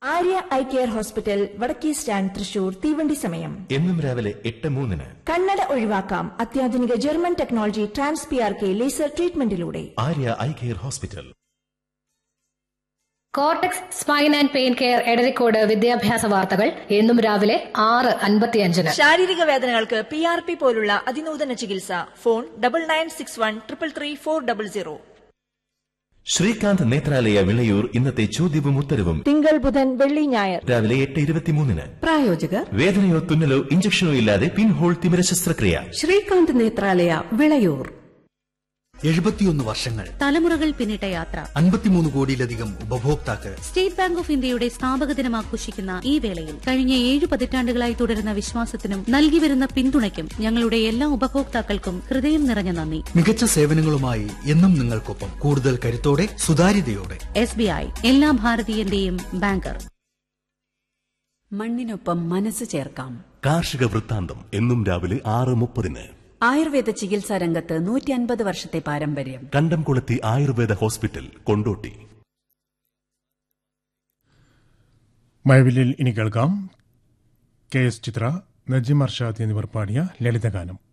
Arya eye care hospital വടക്കേ stand Thrissur തീവണ്ടി സമയം എന്നും രാവിലെ എട്ട് മൂന്നിന് കണ്ണട ഒഴിവാക്കാം അത്യാധുനിക German technology trans P R K laser ട്രീറ്റ്മെന്റിലൂടെ Arya eye care hospital cortex spine and pain care Edarikode വിദ്യാഭ്യാസ വാർത്തകൾ എന്നും രാവിലെ ആറ് അൻപത്തിയഞ്ചിന് ശാരീരിക വേദനകൾക്ക് പി ആർ പി പോലുള്ള അതിനൂതന ചികിത്സ phone double nine six one triple three four double zero Srikanth Netralaya Vilayur ഇന്നത്തെ ചോദ്യവും ഉത്തരവും തിങ്കൾ ബുധൻ വെള്ളി ഞായർ രാവിലെ എട്ട് ഇരുപത്തിമൂന്നിന് പ്രായോജകർ വേദനയോ തുന്നലോ ഇഞ്ചക്ഷനോ ഇല്ലാതെ പിൻഹോൾ തിമിര ശസ്ത്രക്രിയ ശ്രീകാന്ത് നേത്രാലയ വിളയൂർ എഴുപത്തിയൊന്ന് വർഷങ്ങൾ തലമുറകൾ പിന്നിട്ട യാത്ര അൻപത്തിമൂന്ന് കോടിയിലധികം ഉപഭോക്താക്കൾ സ്റ്റേറ്റ് ബാങ്ക് ഓഫ് ഇന്ത്യയുടെ സ്ഥാപക ദിനം ആഘോഷിക്കുന്ന ഈ വേളയിൽ കഴിഞ്ഞ ഏഴ് പതിറ്റാണ്ടുകളായി തുടരുന്ന വിശ്വാസത്തിനും നൽകിവരുന്ന പിന്തുണയ്ക്കും ഞങ്ങളുടെ എല്ലാ ഉപഭോക്താക്കൾക്കും ഹൃദയം നിറഞ്ഞ നന്ദി മികച്ച സേവനങ്ങളുമായി എന്നും നിങ്ങൾക്കൊപ്പം കൂടുതൽ കരുത്തോടെ സുതാര്യതയോടെ എസ് ബി ഐ എല്ലാ ഭാരതീയന്റെയും ബാങ്കർ മണ്ണിനൊപ്പം മനസ്സ് ചേർക്കാം കാർഷിക വൃത്താന്തം എന്നും രാവിലെ ആറ് മുപ്പതിന് ആയുർവേദ ചികിത്സാ രംഗത്ത് നൂറ്റി അൻപത് വർഷത്തെ പാരമ്പര്യം കണ്ടംകുളത്തി ആയുർവേദ ഹോസ്പിറ്റൽ കൊണ്ടോട്ടി മഴവില്ലിൽ ഇനി കേൾക്കാം കെ എസ് ചിത്ര നജിം അർഷാദ് എന്നിവർ പാടിയ ലളിതഗാനം